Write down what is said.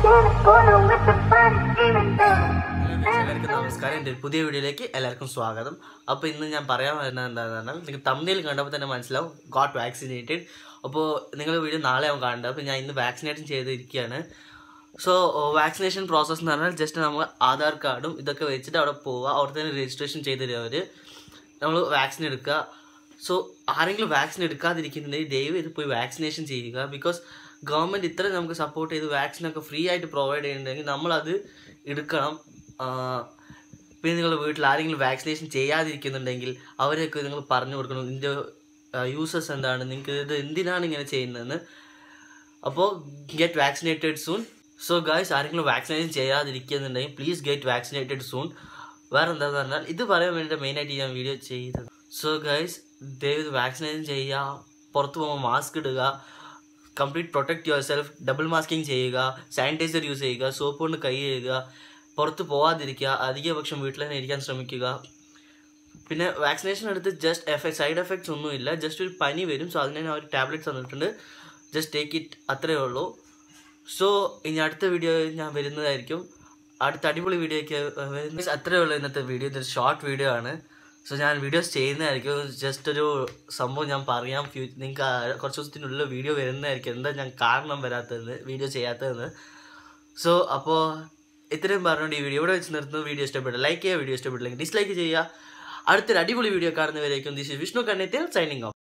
in the corner with the fun demon dog. എല്ലാവർക്കും നമസ്കാരം എൻ്റെ ഒരു പുതിയ വീഡിയോയിലേക്ക് എല്ലാവർക്കും സ്വാഗതം അപ്പോൾ ഇന്ന് ഞാൻ പറയാൻ വരുന്നത് എന്താണെന്ന് പറഞ്ഞാൽ നിങ്ങൾക്ക് തമ്മിൽ കണ്ടപ്പോൾ തന്നെ മനസ്സിലാവും ഗോട്ട് വാക്സിനേറ്റഡ് അപ്പോൾ നിങ്ങൾ വീഡിയോ നാളെ ആവും കാണേണ്ടത് അപ്പോൾ ഞാൻ ഇന്ന് വാക്സിനേഷൻ ചെയ്തിരിക്കുകയാണ് സോ വാക്സിനേഷൻ പ്രോസസ്സ് എന്ന് പറഞ്ഞാൽ ജസ്റ്റ് നമ്മൾ ആധാർ കാർഡും ഇതൊക്കെ വെച്ചിട്ട് അവിടെ പോവുക അവിടെ തന്നെ രജിസ്ട്രേഷൻ ചെയ്ത് തരും അവർ നമ്മൾ വാക്സിൻ എടുക്കുക സോ ആരെങ്കിലും വാക്സിൻ എടുക്കാതിരിക്കുന്നുണ്ടെങ്കിൽ ദയവ് ഇത് പോയി വാക്സിനേഷൻ ചെയ്യുക ബിക്കോസ് ഗവൺമെൻറ് ഇത്ര നമുക്ക് സപ്പോർട്ട് ചെയ്ത് വാക്സിനൊക്കെ ഫ്രീ ആയിട്ട് പ്രൊവൈഡ് ചെയ്യുന്നുണ്ടെങ്കിൽ നമ്മളത് എടുക്കണം ആഹ് പിന്നെ നിങ്ങൾ വീട്ടിൽ ആരെങ്കിലും വാക്സിനേഷൻ ചെയ്യാതിരിക്കുന്നുണ്ടെങ്കിൽ അവരെയൊക്കെ നിങ്ങൾ പറഞ്ഞു കൊടുക്കണം ഇതിൻ്റെ യൂസസ് എന്താണ് നിങ്ങൾക്ക് ഇത് എന്തിനാണ് ഇങ്ങനെ ചെയ്യുന്നതെന്ന് അപ്പോൾ get vaccinated soon so guys ആരെങ്കിലും വാക്സിനേഷൻ ചെയ്യാതിരിക്കുന്നുണ്ടെങ്കിൽ പ്ലീസ് ഗെറ്റ് വാക്സിനേറ്റഡ് സൂൺ വേറെ എന്താന്ന് പറഞ്ഞാൽ ഇത് പറയാൻ വേണ്ടിയിട്ട് മെയിനായിട്ട് ഞാൻ വീഡിയോ ചെയ്തത് സോ ഗൈസ് ദയവ് വാക്സിനേഷൻ ചെയ്യുക പുറത്ത് പോകുമ്പോൾ മാസ്ക് ഇടുക complete protect your self double masking ചെയ്യുക സാനിറ്റൈസർ യൂസ് ചെയ്യുക സോപ്പ് കൊണ്ട് കൈ കഴുകുക പുറത്ത് പോകാതിരിക്കുക അധിക പക്ഷം വീട്ടിൽ തന്നെ ഇരിക്കാൻ ശ്രമിക്കുക പിന്നെ വാക്സിനേഷൻ എടുത്ത് ജസ്റ്റ് എഫക്ട് സൈഡ് എഫക്ട്സ് ഒന്നുമില്ല ജസ്റ്റ് ഒരു പനി വരും സോ അതിന് ഞാൻ ഒരു ടാബ്ലറ്റ്സ് തന്നിട്ടുണ്ട് ജസ്റ്റ് ടേക്ക് ഇറ്റ് അത്രയേ ഉള്ളൂ സോ ഇനി അടുത്ത വീഡിയോ ഞാൻ വരുന്നതായിരിക്കും അടുത്ത അടിപൊളി വീഡിയോയ്ക്ക് വരുന്ന അത്രയേ ഉള്ളൂ ഇന്നത്തെ വീഡിയോ ഇതൊരു ഷോർട്ട് വീഡിയോ ആണ് സോ ഞാൻ വീഡിയോസ് ചെയ്യുന്നതായിരിക്കും ജസ്റ്റ് ഒരു സംഭവം ഞാൻ പറയാം ഫ്യൂ നിങ്ങൾക്ക് കുറച്ച് ദിവസത്തിനുള്ളിൽ വീഡിയോ വരുന്നതായിരിക്കും എന്താ ഞാൻ കാരണം വരാത്തതെന്ന് വീഡിയോ ചെയ്യാത്തതെന്ന് സോ അപ്പോൾ ഇത്രയും പറഞ്ഞുകൊണ്ട് ഈ വീഡിയോ ഇവിടെ വെച്ച് നിർത്തുന്നു വീഡിയോ ഇഷ്ടപ്പെട്ട ലൈക്ക് ചെയ്യുക വീഡിയോ ഇഷ്ടപ്പെട്ടില്ലെങ്കിൽ ഡിസ്ലൈക്ക് ചെയ്യുക അടുത്തൊരു അടിപൊളി വീഡിയോ കാണുന്നവരേക്കും this is Vishnu Kannethil signing of